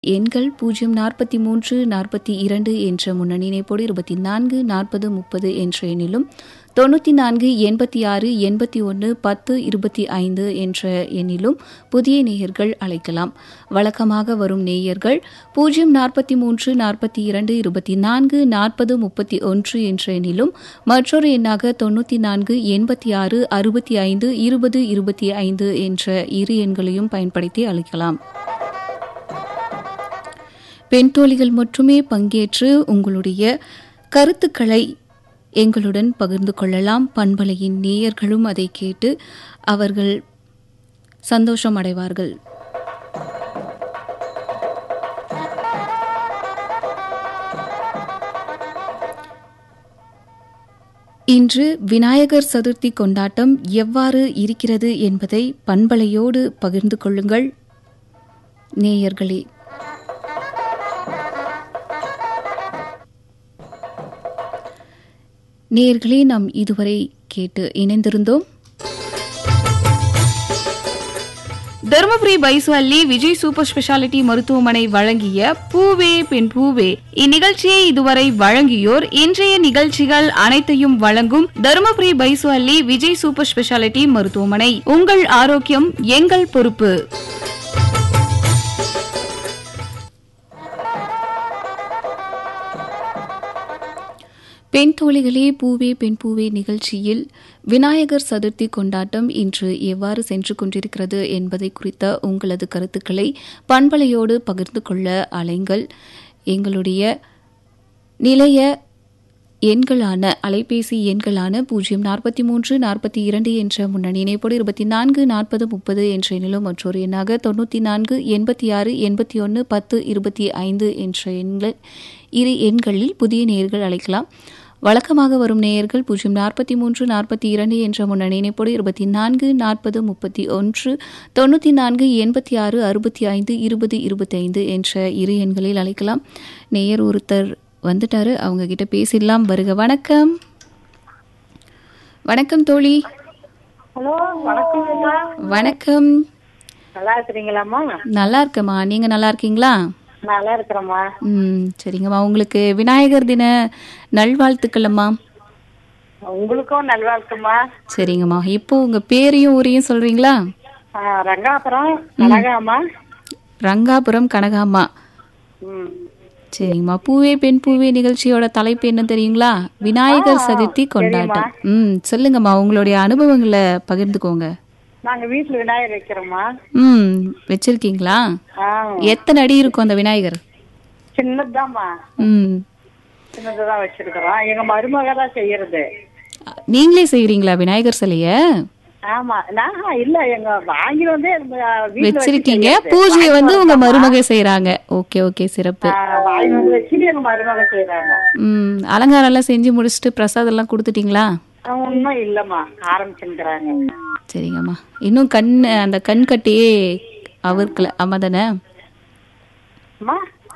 எண்கள் பூஜ்ஜியம் நாற்பத்தி மூன்று நாற்பத்தி இரண்டு என்ற முன்னணி இணைப்போடு இருபத்தி நான்கு நாற்பது முப்பது என்ற எண்ணிலும் தொண்ணூற்றி நான்கு எண்பத்தி ஆறு எண்பத்தி ஒன்று பத்து இருபத்தி ஐந்து என்ற எண்ணிலும் புதிய நேயர்கள் அழைக்கலாம் வழக்கமாக வரும் நேயர்கள் பூஜ்ஜியம் நாற்பத்தி மூன்று நாற்பத்தி இரண்டு இருபத்தி நான்கு நாற்பது முப்பத்தி ஒன்று என்ற எண்ணிலும் மற்றொரு எண்ணாக தொண்ணூற்றி நான்கு எண்பத்தி ஆறு அறுபத்தி ஐந்து இருபது இருபத்தி ஐந்து என்ற இரு எண்களையும் பயன்படுத்தி அழைக்கலாம் பெண் தோழிகள் மட்டுமே பங்கேற்று உங்களுடைய கருத்துக்களை எங்களுடன் பகிர்ந்து கொள்ளலாம் பண்பலையின் நேயர்களும் அதை கேட்டு அவர்கள் சந்தோஷம் அடைவார்கள் இன்று விநாயகர் சதுர்த்தி கொண்டாட்டம் எவ்வாறு இருக்கிறது என்பதை பண்பலையோடு பகிர்ந்து கொள்ளுங்கள் நேயர்களே நேயர்களே நாம் இதுவரை கேட்டு இணைந்திருந்தோம் தருமபுரி பைசுவல்லி விஜய் சூப்பர் ஸ்பெஷாலிட்டி மருத்துவமனை வழங்கிய பூவே பெண் பூவே இந்நிகழ்ச்சியை இதுவரை வழங்கியோர் இன்றைய நிகழ்ச்சிகள் அனைத்தையும் வழங்கும் தருமபுரி பைசுவல்லி விஜய் சூப்பர் ஸ்பெஷாலிட்டி மருத்துவமனை உங்கள் ஆரோக்கியம் எங்கள் பொறுப்பு பெண் தோழிகளே பூவே பெண் பூவே நிகழ்ச்சியில் விநாயகர் சதுர்த்தி கொண்டாட்டம் இன்று எவ்வாறு சென்று கொண்டிருக்கிறது என்பதை குறித்த உங்களது கருத்துக்களை பண்பலையோடு பகிர்ந்து கொள்ள அலைங்கள் எங்களுடைய நிலைய எண்களான அலைபேசி எண்களான பூஜ்ஜியம் நாற்பத்தி மூன்று நாற்பத்தி இரண்டு என்ற முன்னணி இணைப்போடு இருபத்தி நான்கு நாற்பது முப்பது என்ற எண்ணிலும் மற்றொரு எண்ணாக தொண்ணூற்றி நான்கு எண்பத்தி ஆறு எண்பத்தி ஒன்று பத்து இருபத்தி ஐந்து என்ற எண்கள் இரு எண்களில் புதிய நேயர்கள் அழைக்கலாம் வழக்கமாக வரும் நேயர்கள் பூஜ்ஜியம் நாற்பத்தி மூன்று நாற்பத்தி இரண்டு என்ற முன்னணி இணைப்போடு இருபத்தி நான்கு நாற்பது முப்பத்தி ஒன்று தொண்ணூற்றி நான்கு எண்பத்தி ஆறு அறுபத்தி ஐந்து இருபது இருபத்தி ஐந்து என்ற இரு எண்களில் அழைக்கலாம் நேயர் ஒருத்தர் வந்துட்டாரு அவங்க கிட்ட பேசிடலாம் வருக வணக்கம் வணக்கம் தோழி ஹலோ வணக்கம்மா வணக்கம் நல்லா இருக்கிறீங்களாம்மா நல்லா இருக்கம்மா நீங்க நல்லா இருக்கீங்களா நல்லா இருக்கிறேம்மா ம் சரிங்கம்மா உங்களுக்கு விநாயகர் தின நல்வாழ்த்துக்கள் அம்மா உங்களுக்கும் நல்வாழ்த்துமா சரிங்கம்மா இப்போ உங்க பேரையும் ஊரையும் சொல்றீங்களா ஆ, ரங்காபுரம் கனகாம்மா ரங்காபுரம் கனகாம்மா ம் சரிங்கம்மா பூவே பெண் பூவே நிகழ்ச்சியோட தலைப்பு என்ன தெரியுங்களா விநாயகர் சதுர்த்தி கொண்டாட்டம் ம் சொல்லுங்கம்மா உங்களுடைய அனுபவங்களை பகிர்ந்துக்கோங்க நாங்க வீட்டுல விநாயகர் வைக்கிறோம்மா ம் வச்சிருக்கீங்களா ஆ எத்தனை அடி இருக்கும் அந்த விநாயகர் சின்னதுதாம்மா ம் சின்னதுதான் வச்சிருக்கிறோம் எங்க மருமக தான் செய்யறது நீங்களே செய்றீங்களா விநாயகர் சிலைய ஆமா நான் இல்ல எங்க வாங்கி வந்து எங்க வீட்டுல வச்சு வச்சிருக்கீங்க செய்யறது. பூஜையை வந்து உங்க மருமக செய்றாங்க ஓகே ஓகே சிறப்பு ஆ, வாங்கி வந்து வச்சுட்டு எங்க மருமக செய்யறாங்க ம் அலங்காரம் எல்லாம் செஞ்சு முடிச்சுட்டு பிரசாதம் எல்லாம் கொடுத்துட்டீங்களா ஒன்னும் இல்லம்மா ஆரம்பிச்சுக்கிறாங்க சரிங்கம்மா இன்னும் கண் அந்த கண் கட்டியே அவர்க்கல அம்மதானே அம்மா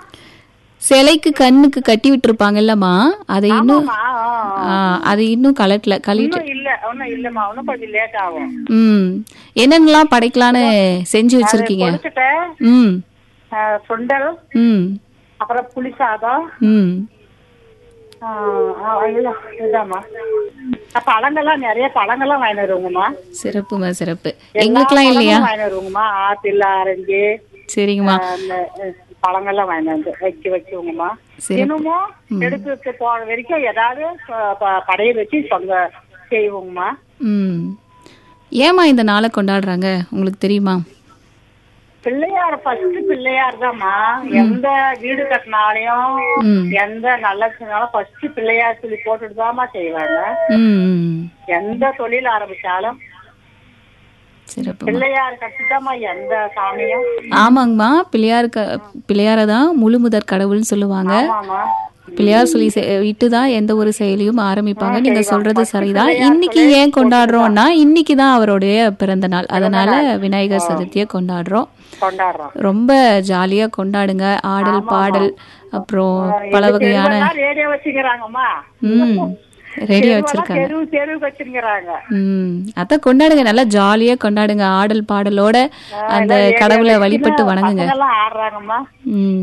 சிலைக்கு கண்ணுக்கு கட்டி விட்டுருப்பாங்கல்லம்மா அதை இன்னும் ஆமா, ஆ, ஆ. ஆ, அது இன்னும் கலட்டல கழிட்டு ஒன்னும் இல்ல ஒன்னும் இல்லம்மா ஒன்னும் கொஞ்சம் லேட் ஆகும் ம் என்னென்னலாம் படைக்கலான்னு செஞ்சு வச்சிருக்கீங்க கொடுத்துட்ட ம் சுண்டல் ம் அப்புறம் புளி சாதம் ம் ஆ, ஆ, இதுதான், இதுதாம்மா அஹ் பழங்கள்லாம் நிறைய பழங்கள்லாம் வாங்கி வருவோங்கம்மா சிறப்புமா சிறப்பு எல்லா எங்களுக்கெல்லாம் இல்லையா பழங்களும் வாங்கி வருவோங்கம்மா ஆப்பிள் ஆரஞ்சு சரிங்கம்மா அந்த அஹ், பழங்கள்லாம் வாங்கி வந்து வச்சு வச்சுவோங்கம்மா சிறப்பு. தினமும் எடுத்து போற வரைக்கும் ஏதாவது ப- ப- படையல் வச்சு சொங்க செய்வோங்கம்மா ம் ஏம்மா இந்த நாளை கொண்டாடுறாங்க உங்களுக்கு தெரியுமா பிள்ளையார் ஃபர்ஸ்ட் பிள்ளையார் தான்மா எந்த வீடு கட்டினாலையும் ம் எந்த நல்லதுனாலும் ஃபர்ஸ்ட் பிள்ளையார் சொல்லி போட்டுட்டு தான்மா செய்வாங்க ம் ம். எந்த தொழில் ஆரம்பிச்சாலும் சிறப்பு பிள்ளையார் கட்டிதாம்மா எந்த சாமியும் ஆமாங்கம்மா பிள்ளையார் க பிள்ளையாரை தான் முழு முதற் கடவுள்னு சொல்லுவாங்க ஆமாமா பிள்ளையார் சொல்லி இட்டு தான் எந்த ஒரு செயலையும் ஆரம்பிப்பாங்க நீங்க சொல்றது சரிதான் இன்னைக்கு ஏன் கொண்டாடுறோம்னா இன்னைக்கு தான் அவருடைய பிறந்த நாள் அதனால விநாயகர் சதுர்த்தியை கொண்டாடுறோம் கொண்டாடுறோம் ரொம்ப ஜாலியா கொண்டாடுங்க ஆடல் பாடல் அப்புறம் பல வகையான ரேடியோ வச்சுக்கிறாங்கம்மா ம் ரெடியா வச்சிருக்காங்க தெருவு தெருவுக்கு வச்சிருக்கிறாங்க ம் அதான் கொண்டாடுங்க நல்லா ஜாலியா கொண்டாடுங்க ஆடல் பாடலோட அந்த கடவுளை வழிபட்டு வணங்குங்க பசங்கெல்லாம் ஆடுறாங்கம்மா ம்